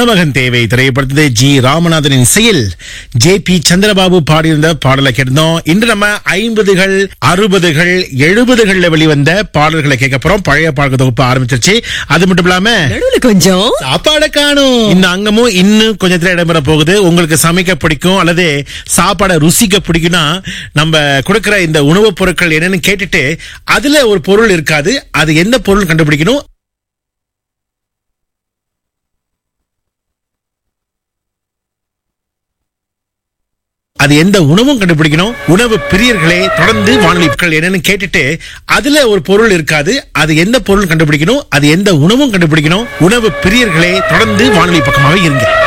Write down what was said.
மணமகன் தேவை திரைப்படத்திலே ஜி ராமநாதனின் இசையில் ஜே பி சந்திரபாபு பாடியிருந்த பாடலை கேட்டோம் இன்று நம்ம ஐம்பதுகள் அறுபதுகள் எழுபதுகள்ல வெளிவந்த பாடல்களை கேட்க போறோம் பழைய பாடல் தொகுப்பு ஆரம்பிச்சிருச்சு அது மட்டும் இல்லாம நடுவுல கொஞ்சம் சாப்பாடை காணும் இந்த அங்கமும் இன்னும் கொஞ்சத்துல இடம்பெற போகுது உங்களுக்கு சமைக்க பிடிக்கும் அல்லது சாப்பாடை ருசிக்க பிடிக்கும்னா நம்ம கொடுக்கிற இந்த உணவுப் பொருட்கள் என்னன்னு கேட்டுட்டு அதுல ஒரு பொருள் இருக்காது அது எந்த பொருள் கண்டுபிடிக்கணும் அது எந்த உணவும் கண்டுபிடிக்கணும் உணவு பிரியர்களே தொடர்ந்து வானொலிகள் என்னன்னு கேட்டுட்டு அதுல ஒரு பொருள் இருக்காது அது எந்த பொருள் கண்டுபிடிக்கணும் அது எந்த உணவும் கண்டுபிடிக்கணும் உணவு பிரியர்களே தொடர்ந்து வானொலி பக்கமாவே இருங்க